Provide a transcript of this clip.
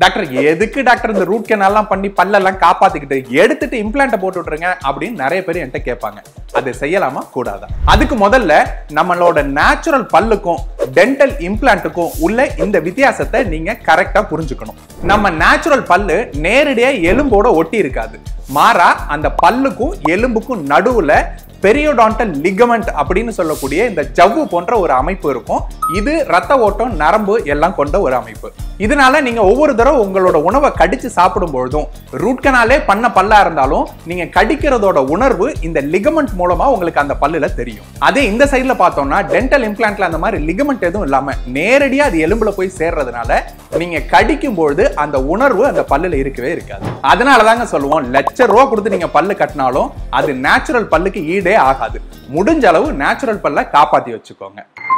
doctor எதுக்கு doctor இந்த root கெனால்லாம் பண்ணி பல்லெல்லாம் காப்பாத்திக்கிட்டு எடுத்துட்டு இம்ப்ளான்ட்டை போட்டு விட்டுருங்க அப்படின்னு நிறைய பேர் என்கிட்ட கேட்பாங்க அது செய்யலாமா கூடாதா அதுக்கு முதல்ல நம்மளோட நேச்சுரல் பல்லுக்கும் டென்டல் இம்ப்ளான்ட்டுக்கும் உள்ள இந்த வித்தியாசத்தை நீங்க கரெக்டா புரிஞ்சுக்கணும் நம்ம நேச்சுரல் பல்லு நேரடியா எலும்போட ஒட்டி இருக்காது மாறா அந்த பல்லுக்கும் எலும்புக்கும் நடுவுல பெரியோடான்டல் லிகமெண்ட் அப்படின்னு சொல்லக்கூடிய இந்த ஜவ்வு போன்ற ஒரு அமைப்பு இருக்கும் இது ரத்த ஓட்டம் நரம்பு எல்லாம் கொண்ட ஒரு அமைப்பு இதனால நீங்க ஒவ்வொரு தடவை உங்களோட உணவை கடிச்சு சாப்பிடும் பொழுதும் ரூட் கனாலே பண்ண பல்லா இருந்தாலும் நீங்க கடிக்கிறதோட உணர்வு இந்த லிகமெண்ட் மூலமா உங்களுக்கு அந்த பல்லுல தெரியும் அதே இந்த சைடுல பார்த்தோம்னா டென்டல் இம்ப்ளான்ட்ல அந்த மாதிரி லிகமெண்ட் எதுவும் இல்லாம நேரடியா அது எலும்புல போய் சேர்றதுனால நீங்க கடிக்கும் பொழுது அந்த உணர்வு அந்த பல்லுல இருக்கவே இருக்காது அதனால தாங்க சொல்லுவோம் லட்ச ரூபா கொடுத்து நீங்க பல்லு கட்டினாலும் அது நேச்சுரல் பல்லுக்கு ஈடே ஆகாது முடிஞ்ச அளவு நேச்சுரல் பல்ல காப்பாத்தி வச்சுக்கோங்க